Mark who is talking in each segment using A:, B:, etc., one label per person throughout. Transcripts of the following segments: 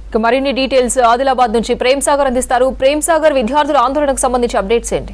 A: ఇక మరిన్ని డీటెయిల్స్ ఆదిలాబాద్ నుంచి ప్రేమ్ సాగర్ అందిస్తారు ప్రేమ్ సాగర్ విద్యార్థుల ఆందోళనకు సంబంధించి అప్డేట్స్ ఏంటి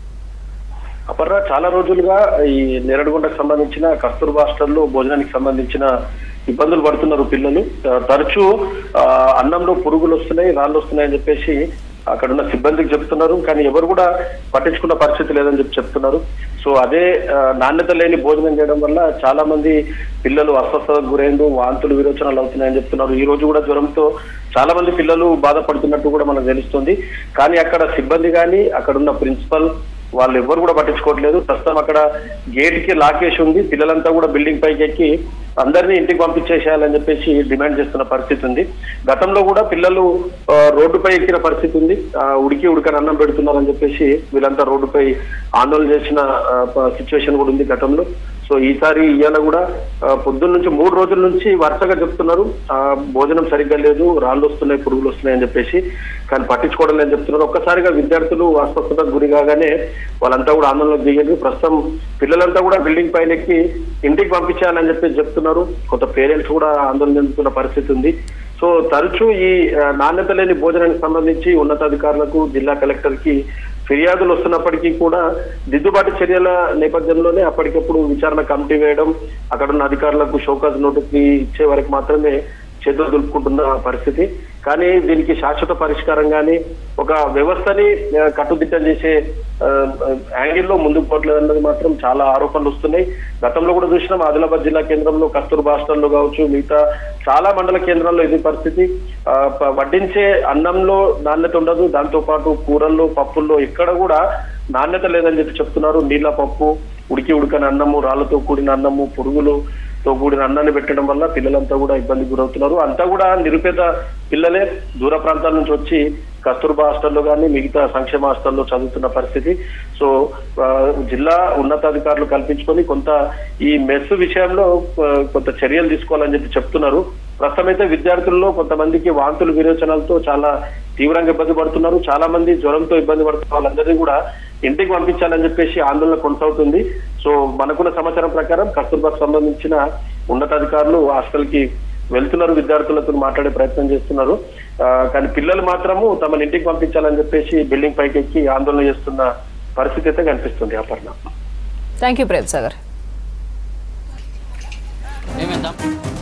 B: అపర్ణ చాలా రోజులుగా ఈ నేరడిగొండకు సంబంధించిన కస్తూర్బా హాస్టల్లో భోజనానికి సంబంధించిన ఇబ్బందులు పడుతున్నారు పిల్లలు ఆ, తరచూ ఆ, అన్నంలో పురుగులు వస్తున్నాయి రాళ్ళు వస్తున్నాయి అని చెప్పేసి అక్కడ ఉన్న సిబ్బందికి చెప్తున్నారు కానీ ఎవరు కూడా పట్టించుకున్న పరిస్థితి లేదని చెప్పి చెప్తున్నారు సో అదే ఆ, నాణ్యత లేని భోజనం చేయడం వల్ల చాలా మంది పిల్లలు అస్వస్థతకు గురైందు వాంతులు విరోచనాలు అవుతున్నాయని చెప్తున్నారు ఈ రోజు కూడా జ్వరంతో చాలా మంది పిల్లలు బాధపడుతున్నట్టు కూడా మనకు తెలుస్తుంది కానీ అక్కడ సిబ్బంది కానీ అక్కడ ఉన్న ప్రిన్సిపల్ వాళ్ళు ఎవ్వరు కూడా పట్టించుకోవట్లేదు ప్రస్తుతం అక్కడ గేట్ కి లాకేసి ఉంది పిల్లలంతా కూడా బిల్డింగ్ పైకి ఎక్కి అందరినీ ఇంటికి పంపించేసేయాలని చెప్పేసి డిమాండ్ చేస్తున్న పరిస్థితి ఉంది గతంలో కూడా పిల్లలు ఆ, రోడ్డుపై ఎక్కిన పరిస్థితి ఉంది ఆ, ఉడికి ఉడకని అన్నం పెడుతున్నారని చెప్పేసి వీళ్ళంతా రోడ్డుపై ఆందోళన చేసిన సిచ్యువేషన్ కూడా ఉంది గతంలో సో ఈసారి ఇవాళ కూడా ఆ, పొద్దున్న నుంచి మూడు రోజుల నుంచి వరుసగా చెప్తున్నారు ఆ, భోజనం సరిగ్గా లేదు రాళ్ళు వస్తున్నాయి పురుగులు వస్తున్నాయి అని చెప్పేసి కానీ పట్టించుకోవడం లేదని చెప్తున్నారు ఒక్కసారిగా విద్యార్థులు అస్వస్థతకు గురి కాగానే వాళ్ళంతా కూడా ఆందోళనకు దిగారు ప్రస్తుతం పిల్లలంతా కూడా బిల్డింగ్ పైన ఎక్కి ఇంటికి పంపించాలని చెప్పేసి చెప్తున్నారు కొంత పేరెంట్స్ కూడా ఆందోళన చెందుతున్న పరిస్థితి ఉంది సో తరచూ ఈ ఆ, నాణ్యత లేని భోజనానికి సంబంధించి ఉన్నతాధికారులకు జిల్లా కలెక్టర్ కి ఫిర్యాదులు వస్తున్నప్పటికీ కూడా దిద్దుబాటు చర్యల నేపథ్యంలోనే అప్పటికప్పుడు విచారణ కమిటీ వేయడం అక్కడ ఉన్న అధికారులకు షోకాజ్ నోటీస్ ఇచ్చే వరకు మాత్రమే చేతులు దులుపుకుంటున్న పరిస్థితి కానీ దీనికి శాశ్వత పరిష్కారం కానీ ఒక వ్యవస్థని ఆ, కట్టుదిట్టం చేసే ఆ, యాంగిల్లో ముందుకు పోవట్లేదు అన్నది మాత్రం చాలా ఆరోపణలు వస్తున్నాయి గతంలో కూడా చూసినాం ఆదిలాబాద్ జిల్లా కేంద్రంలో కస్తూర్బా హాస్టల్లో కావచ్చు మిగతా చాలా మండల కేంద్రాల్లో ఇది పరిస్థితి ఆ, ప- వడ్డించే అన్నంలో నాణ్యత ఉండదు దాంతో పాటు కూరల్లో పప్పుల్లో ఎక్కడ కూడా నాణ్యత లేదని చెప్పి చెప్తున్నారు నీళ్ళ పప్పు ఉడికి ఉడకని అన్నము రాళ్ళతో కూడిన అన్నము పురుగులు తో కూడిన అన్నాన్ని పెట్టడం వల్ల పిల్లలంతా కూడా ఇబ్బంది గురవుతున్నారు అంతా కూడా నిరుపేద పిల్లలే దూర ప్రాంతాల నుంచి వచ్చి కస్తూర్బా హాస్టల్లో కానీ మిగతా సంక్షేమ హాస్టల్లో చదువుతున్న పరిస్థితి సో ఆ, జిల్లా ఉన్నతాధికారులు కల్పించుకొని కొంత ఈ మెస్ విషయంలో ఆ, కొంత చర్యలు తీసుకోవాలని చెప్పి చెప్తున్నారు ప్రస్తుతం అయితే విద్యార్థుల్లో కొంతమందికి వాంతులు విరోచనాలతో చాలా తీవ్రంగా ఇబ్బంది పడుతున్నారు చాలా మంది జ్వరంతో ఇబ్బంది పడుతున్న వాళ్ళందరినీ కూడా ఇంటికి పంపించాలని చెప్పేసి ఆందోళన కొనసాగుతుంది సో మనకున్న సమాచారం ప్రకారం కస్తూర్బాకు సంబంధించిన ఉన్నతాధికారులు హాస్టల్ కి వెళ్తున్నారు విద్యార్థులతో మాట్లాడే ప్రయత్నం చేస్తున్నారు ఆ, కానీ పిల్లలు మాత్రము తమని ఇంటికి పంపించాలని చెప్పేసి బిల్డింగ్ పైకి ఎక్కి ఆందోళన చేస్తున్న పరిస్థితి అయితే కనిపిస్తుంది అపర్ణ
A: థ్యాంక్ యూ ప్రేమ్ సాగర్
C: ఏమేద్దాం